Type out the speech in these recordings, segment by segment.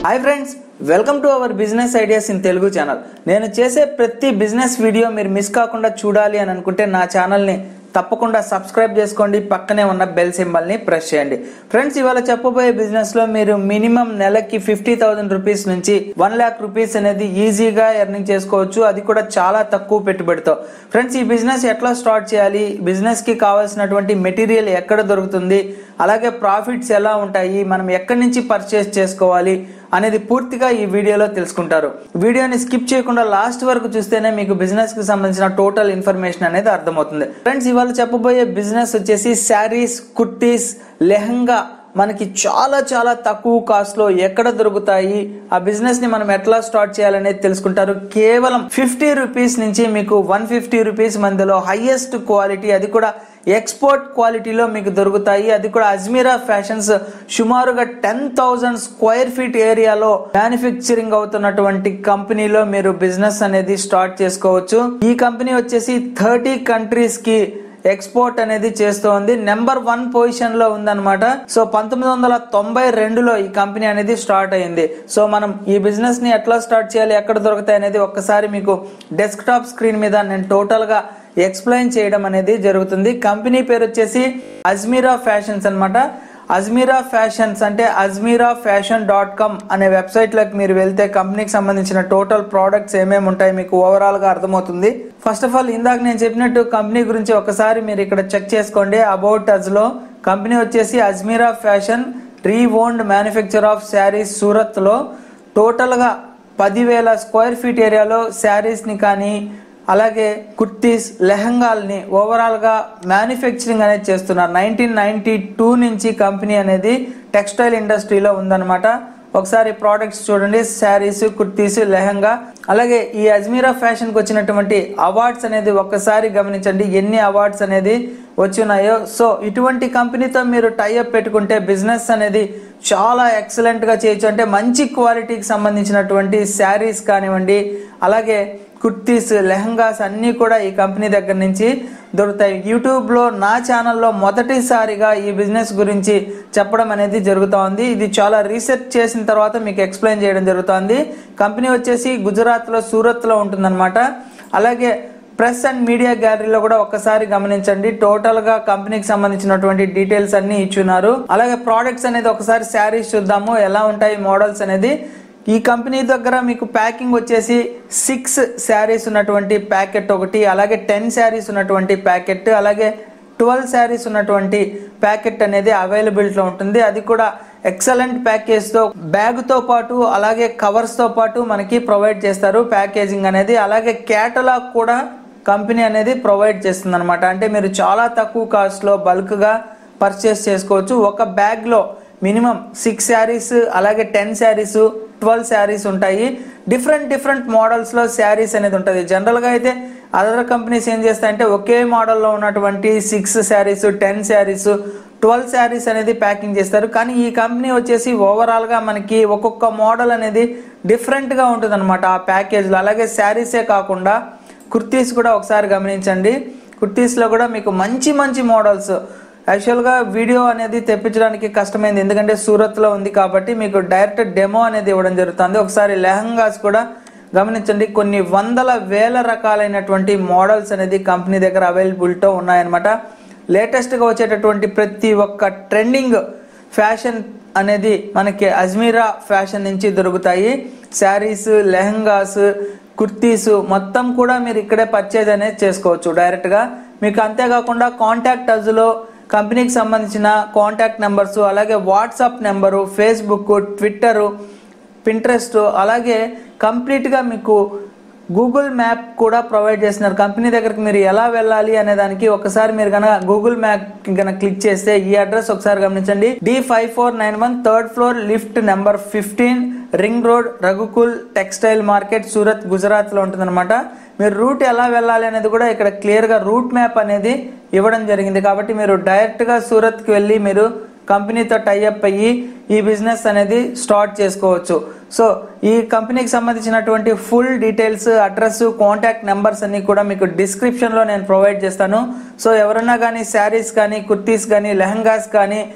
hi friends welcome to our business ideas in Telugu channel నేను చేసే ప్రతి బిజినెస్ వీడియో మీరు మిస్ కాకుండా చూడాలి అని అనుకుంటే నా ఛానల్ని తప్పకుండా సబ్స్క్రైబ్ చేసుకోండి పక్కనే ఉన్న బెల్ సింబల్ని ప్రెస్ చేయండి ఫ్రెండ్స్ ఇవాళ చెప్పబోయే బిజినెస్లో మీరు మినిమం నెలకి ఫిఫ్టీ థౌసండ్ రూపీస్ నుంచి వన్ ల్యాక్ రూపీస్ అనేది ఈజీగా ఎర్నింగ్ చేసుకోవచ్చు అది కూడా చాలా తక్కువ పెట్టుబడితో ఫ్రెండ్స్ ఈ బిజినెస్ ఎట్లా స్టార్ట్ చేయాలి బిజినెస్కి కావాల్సినటువంటి మెటీరియల్ ఎక్కడ దొరుకుతుంది అలాగే ప్రాఫిట్స్ ఎలా ఉంటాయి మనం ఎక్కడి నుంచి పర్చేస్ చేసుకోవాలి అనేది పూర్తిగా ఈ వీడియోలో తెలుసుకుంటారు వీడియోని స్కిప్ చేయకుండా లాస్ట్ వరకు చూస్తేనే మీకు బిజినెస్ కి సంబంధించిన టోటల్ ఇన్ఫర్మేషన్ అనేది అర్థమవుతుంది ఫ్రెండ్స్ ఇవాళ చెప్పబోయే బిజినెస్ వచ్చేసి శారీస్ కుర్తీస్ లెహంగా మనకి చాలా చాలా తక్కువ కాస్ట్ లో ఎక్కడ దొరుకుతాయి ఆ బిజినెస్ ని మనం ఎట్లా స్టార్ట్ చేయాలనేది తెలుసుకుంటారు కేవలం ఫిఫ్టీ రూపీస్ నుంచి మీకు వన్ ఫిఫ్టీ రూపీస్ మధ్యలో హైయెస్ట్ క్వాలిటీ అది కూడా ఎక్స్పోర్ట్ క్వాలిటీలో మీకు దొరుకుతాయి అది కూడా అజ్మీరా ఫ్యాషన్స్ సుమారుగా టెన్ థౌజండ్ స్క్వేర్ ఫీట్ ఏరియాలో మ్యానుఫ్యాక్చరింగ్ అవుతున్నటువంటి కంపెనీలో మీరు బిజినెస్ అనేది స్టార్ట్ చేసుకోవచ్చు ఈ కంపెనీ వచ్చేసి థర్టీ కంట్రీస్ కి ఎక్స్పోర్ట్ అనేది చేస్తోంది నెంబర్ వన్ పొజిషన్ లో ఉందన్నమాట సో పంతొమ్మిది వందల తొంభై రెండులో ఈ కంపెనీ అనేది స్టార్ట్ అయింది సో మనం ఈ బిజినెస్ ని ఎట్లా స్టార్ట్ చేయాలి ఎక్కడ దొరుకుతాయి అనేది ఒక్కసారి మీకు డెస్క్ టాప్ స్క్రీన్ మీద నేను టోటల్ గా ఎక్స్ప్లెయిన్ చేయడం అనేది జరుగుతుంది కంపెనీ పేరు వచ్చేసి అజ్మీరా ఫ్యాషన్స్ అన్నమాట అజ్మీరా ఫ్యాషన్స్ అంటే అజ్మీరా ఫ్యాషన్ డాట్ కామ్ అనే వెబ్సైట్లోకి మీరు వెళ్తే కంపెనీకి సంబంధించిన టోటల్ ప్రోడక్ట్స్ ఏమేమి ఉంటాయి మీకు ఓవరాల్గా అర్థమవుతుంది ఫస్ట్ ఆఫ్ ఆల్ ఇందాక నేను చెప్పినట్టు కంపెనీ గురించి ఒకసారి మీరు ఇక్కడ చెక్ చేసుకోండి అబౌట్ అజ్లో కంపెనీ వచ్చేసి Ajmera fashion renowned manufacturer of saris సూరత్లో టోటల్గా పదివేల స్క్వేర్ ఫీట్ ఏరియాలో శారీస్ని కానీ అలాగే కుర్తీస్ లెహంగాల్ని ఓవరాల్గా మ్యానుఫ్యాక్చరింగ్ అనేది చేస్తున్నారు నైన్టీన్ నైన్టీ టూ నుంచి కంపెనీ అనేది టెక్స్టైల్ ఇండస్ట్రీలో ఉందన్నమాట ఒకసారి ప్రోడక్ట్స్ చూడండి శారీస్ కుర్తీస్ లెహంగా అలాగే ఈ అజ్మీరా ఫ్యాషన్కి వచ్చినటువంటి అవార్డ్స్ అనేది ఒక్కసారి గమనించండి ఎన్ని అవార్డ్స్ అనేది వచ్చినాయో సో ఇటువంటి కంపెనీతో మీరు టైఅప్ పెట్టుకుంటే బిజినెస్ అనేది చాలా ఎక్సలెంట్గా చేయొచ్చు అంటే మంచి క్వాలిటీకి సంబంధించినటువంటి శారీస్ కానివ్వండి అలాగే కుర్తీస్ లెహంగాస్ అన్నీ కూడా ఈ కంపెనీ దగ్గర నుంచి దొరుకుతాయి యూట్యూబ్లో నా ఛానల్లో మొదటిసారిగా ఈ బిజినెస్ గురించి చెప్పడం అనేది జరుగుతూ ఉంది ఇది చాలా రీసెర్చ్ చేసిన తర్వాత మీకు ఎక్స్ప్లెయిన్ చేయడం జరుగుతుంది కంపెనీ వచ్చేసి గుజరాత్లో సూరత్లో ఉంటుందన్నమాట అలాగే ప్రెస్ అండ్ మీడియా గ్యాలరీలో కూడా ఒక్కసారి గమనించండి టోటల్ గా కంపెనీకి సంబంధించినటువంటి డీటెయిల్స్ అన్ని ఇచ్చున్నారు అలాగే ప్రోడక్ట్స్ అనేది ఒకసారి శారీస్ చూద్దాము ఎలా ఉంటాయి మోడల్స్ అనేది ఈ కంపెనీ దగ్గర మీకు ప్యాకింగ్ వచ్చేసి సిక్స్ శారీస్ ఉన్నటువంటి ప్యాకెట్ ఒకటి అలాగే టెన్ శారీస్ ఉన్నటువంటి ప్యాకెట్ అలాగే ట్వెల్వ్ శారీస్ ఉన్నటువంటి ప్యాకెట్ అనేది అవైలబిలిటీలో ఉంటుంది అది కూడా ఎక్సలెంట్ ప్యాకేజ్తో బ్యాగ్తో పాటు అలాగే కవర్స్తో పాటు మనకి ప్రొవైడ్ చేస్తారు ప్యాకేజింగ్ అనేది అలాగే క్యాటలాగ్ కూడా కంపెనీ అనేది ప్రొవైడ్ చేస్తుంది అనమాట అంటే మీరు చాలా తక్కువ కాస్ట్లో బల్క్గా పర్చేస్ చేసుకోవచ్చు ఒక బ్యాగ్లో మినిమం సిక్స్ శారీస్ అలాగే టెన్ శారీస్ ట్వెల్వ్ శారీస్ ఉంటాయి డిఫరెంట్ డిఫరెంట్ మోడల్స్లో శారీస్ అనేది ఉంటుంది జనరల్గా అయితే అదర్ కంపెనీస్ ఏం చేస్తాయంటే ఒకే మోడల్లో ఉన్నటువంటి six saris ten saris twelve saris అనేది ప్యాకింగ్ చేస్తారు కానీ ఈ కంపెనీ వచ్చేసి ఓవరాల్గా మనకి ఒక్కొక్క మోడల్ అనేది డిఫరెంట్గా ఉంటుంది అనమాట ఆ ప్యాకేజ్లో అలాగే శారీసే కాకుండా కుర్తీస్ కూడా ఒకసారి గమనించండి కుర్తీస్లో కూడా మీకు మంచి మంచి మోడల్స్ యాక్చువల్గా వీడియో అనేది తెప్పించడానికి కష్టమైంది ఎందుకంటే సూరత్లో ఉంది కాబట్టి మీకు డైరెక్ట్ డెమో అనేది ఇవ్వడం జరుగుతుంది ఒకసారి లెహంగాస్ కూడా గమనించండి కొన్ని వందల వేల రకాలైనటువంటి మోడల్స్ అనేది కంపెనీ దగ్గర అవైలబిలిటీతో ఉన్నాయన్నమాట లేటెస్ట్గా వచ్చేటటువంటి ప్రతి ఒక్క ట్రెండింగ్ ఫ్యాషన్ అనేది మనకి అజ్మీరా ఫ్యాషన్ నుంచి దొరుకుతాయి శారీస్ లెహంగాస్ కుర్తీస్ మొత్తం కూడా మీరు ఇక్కడే పర్చేజ్ అనేది చేసుకోవచ్చు డైరెక్ట్గా మీకు అంతేకాకుండా కాంటాక్ట్ అజ్లో కంపెనీకి సంబంధించిన కాంటాక్ట్ నెంబర్స్ అలాగే WhatsApp number Facebook Twitter Pinterest అలాగే కంప్లీట్గా మీకు గూగుల్ మ్యాప్ కూడా ప్రొవైడ్ చేస్తున్నారు కంపెనీ దగ్గరికి మీరు ఎలా వెళ్ళాలి అనే దానికి ఒకసారి మీరు కనుక గూగుల్ మ్యాప్ కనుక క్లిక్ చేస్తే ఈ అడ్రస్ ఒకసారి గమనించండి D five four nine one third floor lift number fifteen ring road Raghukul textile market Surat గుజరాత్లో ఉంటుందన్నమాట మీరు రూట్ ఎలా వెళ్ళాలి అనేది కూడా ఇక్కడ క్లియర్గా రూట్ మ్యాప్ అనేది ఇవ్వడం జరిగింది కాబట్టి మీరు డైరెక్ట్గా సూరత్కి వెళ్ళి మీరు కంపెనీతో టైఅప్ అయ్యి ఈ బిజినెస్ అనేది స్టార్ట్ చేసుకోవచ్చు సో ఈ కంపెనీకి సంబంధించినటువంటి full details address contact numbers అన్ని కూడా మీకు డిస్క్రిప్షన్లో నేను ప్రొవైడ్ చేస్తాను సో ఎవరన్నా కానీ శారీస్ కానీ కుర్తీస్ కానీ లెహంగాస్ కానీ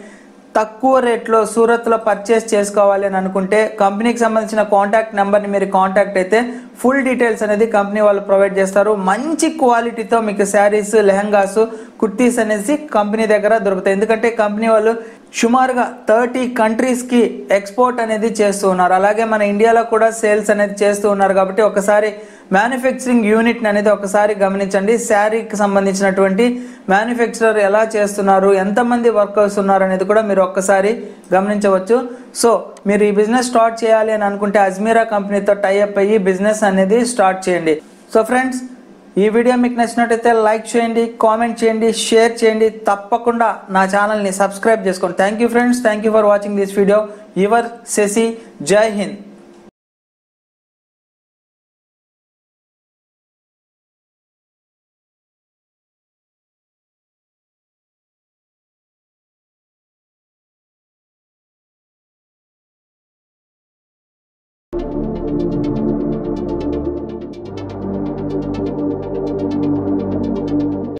తక్కువ రేట్లో సూరత్లో పర్చేస్ చేసుకోవాలి అని అనుకుంటే కంపెనీకి సంబంధించిన కాంటాక్ట్ నెంబర్ని మీరు కాంటాక్ట్ అయితే ఫుల్ డీటెయిల్స్ అనేది కంపెనీ వాళ్ళు ప్రొవైడ్ చేస్తారు మంచి క్వాలిటీతో మీకు శారీస్ లెహంగాస్ కుర్తీస్ అనేసి కంపెనీ దగ్గర దొరుకుతాయి ఎందుకంటే కంపెనీ వాళ్ళు సుమారుగా థర్టీ కంట్రీస్కి ఎక్స్పోర్ట్ అనేది చేస్తూ ఉన్నారు అలాగే మన ఇండియాలో కూడా సేల్స్ అనేది చేస్తూ ఉన్నారు కాబట్టి ఒకసారి మ్యానుఫ్యాక్చరింగ్ యూనిట్ అనేది ఒకసారి గమనించండి శారీకి సంబంధించినటువంటి మ్యానుఫ్యాక్చరర్ ఎలా చేస్తున్నారు ఎంతమంది వర్కర్స్ ఉన్నారు అనేది కూడా మీరు ఒక్కసారి గమనించవచ్చు సో మీరు ఈ బిజినెస్ స్టార్ట్ చేయాలి అని అనుకుంటే అజ్మీరా కంపెనీతో టైఅప్ అయ్యి బిజినెస్ అనేది స్టార్ట్ చేయండి సో ఫ్రెండ్స్ ఈ వీడియో మీకు నచ్చినట్టయితే లైక్ చేయండి కామెంట్ చేయండి షేర్ చేయండి తప్పకుండా నా ఛానల్ని సబ్స్క్రైబ్ చేసుకోండి thank you friends thank you for watching this video your Sashi జై హింద్